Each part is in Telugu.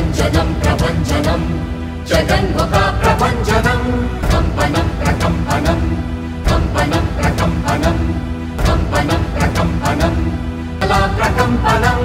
ప్రభంజనం ప్రభంజనం జగన్ముఖ ప్రభంజనం కంపనం ప్రకంపనం కంపనం ప్రకంపనం కంపనం ప్రకంపనం అలా ప్రకంపనం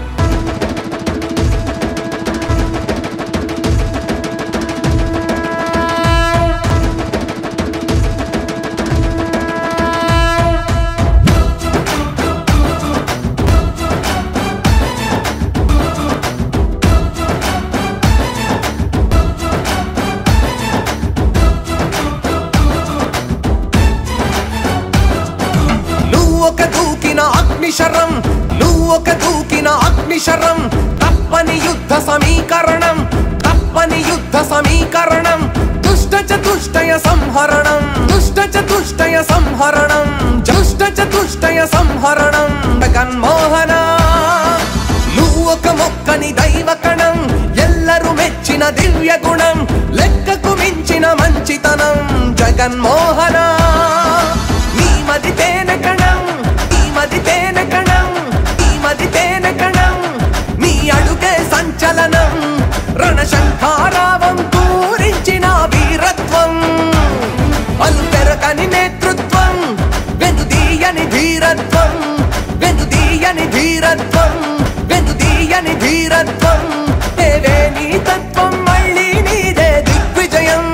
నువ్వొక దూకిన అగ్నిశరం నువ్వొక దూకిన అగ్నిశరం తప్పని యుద్ధ సమీకరణం తప్పని యుద్ధ సమీకరణం దుష్ట చతుష్టయ సంహరణం దుష్ట చతుష్టయ సంహరణం దుష్ట చతుష్టయ సంహరణం జగన్మోహన నువ్వొక మొక్కని దైవకణం ఎల్లరు మెచ్చిన దివ్య గుణం లెక్కకు మించిన మంచితనం జగన్మోహన నీ మది తేనె కణం నీ మది తేనె కణం నీ మది తేనె కణం నీ అడుగే సంచలనం రణశంఖారావం పూరించిన వీరత్వం అలు పెరగని నేతృత్వం వెనుదీయని ధీరత్వం వెనుదీయని ధీరత్వం వెనుదీయని ధీరత్వం ఏవే నీ తత్వం మళ్ళీ నీదే దిగ్విజయం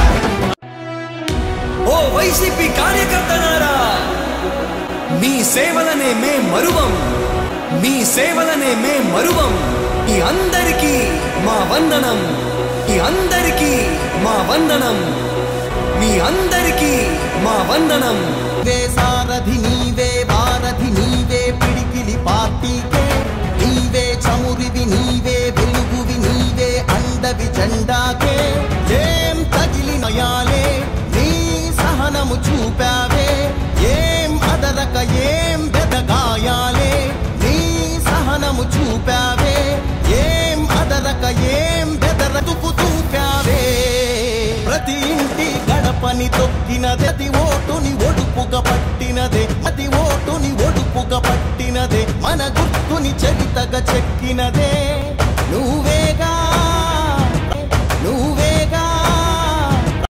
ఓ వైసీపీ కార్యకర్తలారా మీ సేవలనే మే మరువం మీ సేవలనే మే మరువం ఈ అందరికీ మా వందనం ఈ అందరికీ మా వందనం మీ అందరికీ మా వందనం నీవే సారథి నీవే వారధి నీవే పిడికిలి పార్టీకే నీవే చమురివి నీవే వెలుగువి నీవే అండవి జెండాకే ఏం తగిలినయాలే నీ సహనము చూపావే ఏం అదరక ఏం బెదగాయాలే నీ సహనము చూపావే ఏం అదరక ఏం బెదరతుకు చూపావే ప్రతి ఇంటి గడపని తొక్కినదే ప్రతి ఓటుని ఒడుపుగా పట్టినదే ప్రతి ఓటుని ఒడుపుగా పట్టినదే మన గుర్తుని చరితగా చెక్కినదే నువ్వేగా